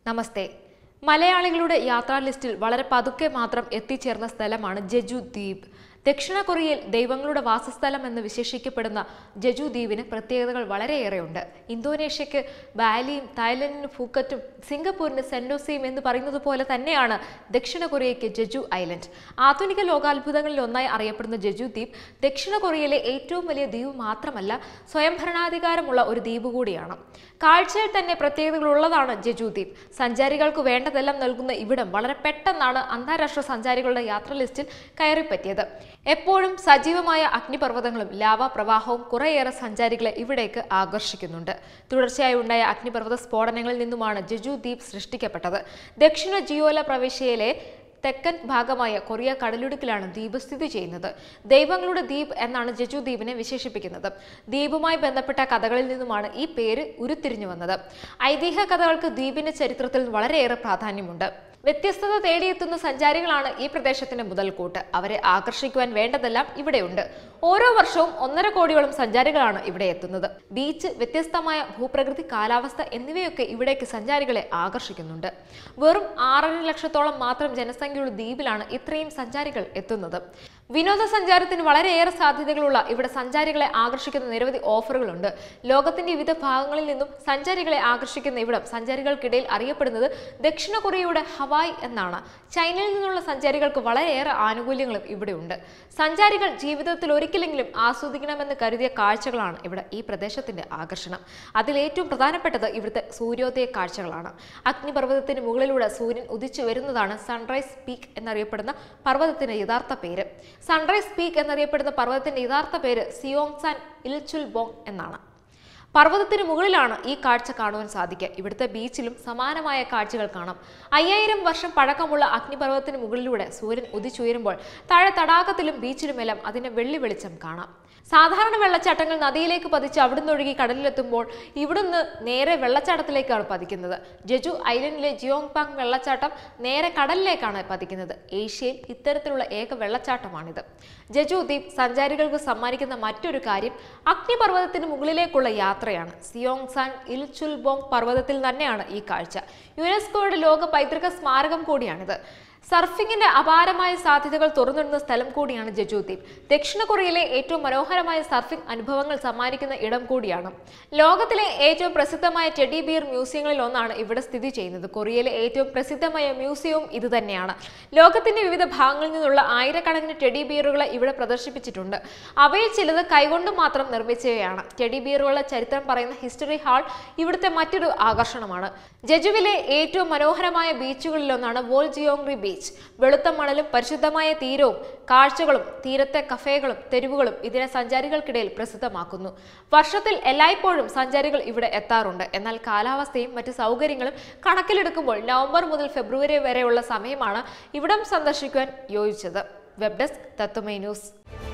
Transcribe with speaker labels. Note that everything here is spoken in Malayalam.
Speaker 1: നമസ്തേ മലയാളികളുടെ യാത്രാ ലിസ്റ്റിൽ വളരെ പതുക്കെ മാത്രം എത്തിച്ചേർന്ന സ്ഥലമാണ് ജജു ദ്വീപ് ദക്ഷിണ കൊറിയയിൽ ദൈവങ്ങളുടെ വാസസ്ഥലം എന്ന് വിശേഷിക്കപ്പെടുന്ന ജജു ദ്വീപിന് പ്രത്യേകതകൾ വളരെയേറെയുണ്ട് ഇന്തോനേഷ്യയ്ക്ക് ബാലിയും തായ്ലൻഡിന് ഫൂക്കറ്റും സിംഗപ്പൂരിന് സെൻഡോസിയും എന്ന് പറയുന്നത് പോലെ തന്നെയാണ് ദക്ഷിണ കൊറിയയ്ക്ക് ജജു ഐലൻഡ് ആധുനിക ലോകാത്ഭുതങ്ങളിൽ ഒന്നായി അറിയപ്പെടുന്ന ജജു ദ്വീപ് ദക്ഷിണ കൊറിയയിലെ ഏറ്റവും വലിയ ദ്വീപ് മാത്രമല്ല സ്വയംഭരണാധികാരമുള്ള ഒരു ദ്വീപ് കൂടിയാണ് കാഴ്ചയിൽ തന്നെ പ്രത്യേകതകളുള്ളതാണ് ജജു ദ്വീപ് സഞ്ചാരികൾക്ക് വേണ്ടതെല്ലാം നൽകുന്ന ഇവിടം വളരെ പെട്ടെന്നാണ് അന്താരാഷ്ട്ര സഞ്ചാരികളുടെ യാത്രാ ലിസ്റ്റിൽ കയറിപ്പറ്റിയത് എപ്പോഴും സജീവമായ അഗ്നിപർവ്വതങ്ങളും ലാവ പ്രവാഹവും കുറേയേറെ സഞ്ചാരികളെ ഇവിടേക്ക് ആകർഷിക്കുന്നുണ്ട് തുടർച്ചയായി ഉണ്ടായ അഗ്നിപർവ്വത സ്ഫോടനങ്ങളിൽ നിന്നുമാണ് ജജു ദ്വീപ് സൃഷ്ടിക്കപ്പെട്ടത് ദക്ഷിണ ജിയോല പ്രവിശ്യയിലെ തെക്കൻ ഭാഗമായ കൊറിയ കടലിടുക്കിലാണ് ദ്വീപ് സ്ഥിതി ചെയ്യുന്നത് ദൈവങ്ങളുടെ ദ്വീപ് എന്നാണ് ജജു ദ്വീപിനെ വിശേഷിപ്പിക്കുന്നത് ദ്വീപുമായി ബന്ധപ്പെട്ട കഥകളിൽ നിന്നുമാണ് ഈ പേര് ഉരുത്തിരിഞ്ഞു വന്നത് ഐതിഹ്യ കഥകൾക്ക് ദ്വീപിന്റെ ചരിത്രത്തിൽ വളരെയേറെ പ്രാധാന്യമുണ്ട് വ്യത്യസ്തത തേടിയെത്തുന്ന സഞ്ചാരികളാണ് ഈ പ്രദേശത്തിന്റെ മുതൽക്കൂട്ട് അവരെ ആകർഷിക്കുവാൻ വേണ്ടതെല്ലാം ഇവിടെയുണ്ട് ഓരോ വർഷവും ഒന്നര കോടിയോളം സഞ്ചാരികളാണ് ഇവിടെ എത്തുന്നത് ബീച്ച് വ്യത്യസ്തമായ ഭൂപ്രകൃതി കാലാവസ്ഥ എന്നിവയൊക്കെ ഇവിടേക്ക് സഞ്ചാരികളെ ആകർഷിക്കുന്നുണ്ട് വെറും ആറര ലക്ഷത്തോളം മാത്രം ജനസംഖ്യയുള്ള ദ്വീപിലാണ് ഇത്രയും സഞ്ചാരികൾ എത്തുന്നത് വിനോദസഞ്ചാരത്തിന് വളരെയേറെ സാധ്യതകളുള്ള ഇവിടെ സഞ്ചാരികളെ ആകർഷിക്കുന്ന നിരവധി ഓഫറുകളുണ്ട് ലോകത്തിന്റെ വിവിധ ഭാഗങ്ങളിൽ നിന്നും സഞ്ചാരികളെ ആകർഷിക്കുന്ന ഇവിടം സഞ്ചാരികൾക്കിടയിൽ അറിയപ്പെടുന്നത് ദക്ഷിണ കൊറിയയുടെ ഹവായ് എന്നാണ് ചൈനയിൽ നിന്നുള്ള സഞ്ചാരികൾക്ക് വളരെയേറെ ആനുകൂല്യങ്ങളും ഇവിടെയുണ്ട് സഞ്ചാരികൾ ജീവിതത്തിൽ ഒരിക്കലെങ്കിലും ആസ്വദിക്കണമെന്ന് കരുതിയ കാഴ്ചകളാണ് ഇവിടെ ഈ പ്രദേശത്തിന്റെ ആകർഷണം അതിൽ ഏറ്റവും പ്രധാനപ്പെട്ടത് ഇവിടുത്തെ സൂര്യോദയ കാഴ്ചകളാണ് അഗ്നിപർവ്വതത്തിന് മുകളിലൂടെ സൂര്യൻ ഉദിച്ചു വരുന്നതാണ് സൺറൈസ് പീക്ക് എന്നറിയപ്പെടുന്ന പർവ്വതത്തിന്റെ യഥാർത്ഥ പേര് സൺറൈസ് പീക്ക് എന്നറിയപ്പെടുന്ന പർവ്വതത്തിന്റെ യഥാർത്ഥ പേര് സിയോങ് സാൻ ഇൽചുൽ ബോങ് എന്നാണ് പർവ്വതത്തിന് മുകളിലാണ് ഈ കാഴ്ച കാണുവാൻ സാധിക്കുക ഇവിടുത്തെ ബീച്ചിലും സമാനമായ കാഴ്ചകൾ കാണാം അയ്യായിരം വർഷം പഴക്കമുള്ള അഗ്നിപർവ്വതത്തിന് മുകളിലൂടെ സൂര്യൻ ഉദിച്ചുയരുമ്പോൾ താഴെ തടാകത്തിലും ബീച്ചിലുമെല്ലാം അതിന്റെ വെള്ളി വെളിച്ചം കാണാം സാധാരണ വെള്ളച്ചാട്ടങ്ങൾ നദിയിലേക്ക് പതിച്ച് അവിടുന്ന് ഒഴുകി കടലിലെത്തുമ്പോൾ ഇവിടുന്ന് നേരെ വെള്ളച്ചാട്ടത്തിലേക്കാണ് പതിക്കുന്നത് ജജു ഐലൻഡിലെ ജിയോങ് പാങ് വെള്ളച്ചാട്ടം നേരെ കടലിലേക്കാണ് പതിക്കുന്നത് ഏഷ്യയിൽ ഇത്തരത്തിലുള്ള ഏക വെള്ളച്ചാട്ടമാണിത് ജജു ദ്വീപ് സഞ്ചാരികൾക്ക് സമ്മാനിക്കുന്ന മറ്റൊരു കാര്യം അഗ്നിപർവ്വതത്തിന് മുകളിലേക്കുള്ള യാത്രയാണ് സിയോങ് സാൻ ഇൽചുൽബോങ് പർവ്വതത്തിൽ തന്നെയാണ് ഈ കാഴ്ച യുനെസ്കോയുടെ ലോക പൈതൃക സ്മാരകം കൂടിയാണിത് സർഫിങ്ങിന്റെ അപാരമായ സാധ്യതകൾ തുറന്നിടുന്ന സ്ഥലം കൂടിയാണ് ജജു ദ്വീപ് ദക്ഷിണ കൊറിയയിലെ ഏറ്റവും മനോഹരമായ സർഫിംഗ് അനുഭവങ്ങൾ സമ്മാനിക്കുന്ന ഇടം കൂടിയാണ് ലോകത്തിലെ ഏറ്റവും പ്രസിദ്ധമായ ടെഡി ബിയർ മ്യൂസിയങ്ങളിൽ ഒന്നാണ് ഇവിടെ സ്ഥിതി ചെയ്യുന്നത് കൊറിയയിലെ ഏറ്റവും പ്രസിദ്ധമായ മ്യൂസിയവും ഇത് തന്നെയാണ് ലോകത്തിന്റെ വിവിധ ഭാഗങ്ങളിൽ നിന്നുള്ള ആയിരക്കണക്കിന് ടെഡി ബിയറുകളെ ഇവിടെ പ്രദർശിപ്പിച്ചിട്ടുണ്ട് അവയിൽ ചിലത് കൈകൊണ്ട് മാത്രം നിർമ്മിച്ചവയാണ് ടെഡി ബിയറുകളുടെ ചരിത്രം പറയുന്ന ഹിസ്റ്ററി ഹാൾ ഇവിടുത്തെ മറ്റൊരു ആകർഷണമാണ് ജജുവിലെ ഏറ്റവും മനോഹരമായ ബീച്ചുകളിലൊന്നാണ് വോൾ ജിയോങ്റി ബീച്ച് വെളുത്ത മണലും പരിശുദ്ധമായ തീരവും കാഴ്ചകളും തീരത്തെ കഫേകളും തെരുവുകളും ഇതിനെ സഞ്ചാരികൾക്കിടയിൽ പ്രസിദ്ധമാക്കുന്നു വർഷത്തിൽ എല്ലായ്പ്പോഴും സഞ്ചാരികൾ ഇവിടെ എത്താറുണ്ട് എന്നാൽ കാലാവസ്ഥയും മറ്റ് സൗകര്യങ്ങളും കണക്കിലെടുക്കുമ്പോൾ നവംബർ മുതൽ ഫെബ്രുവരി വരെയുള്ള സമയമാണ് ഇവിടം സന്ദർശിക്കുവാൻ യോജിച്ചത് വെബ് ഡെസ്ക് തത്വമൈ ന്യൂസ്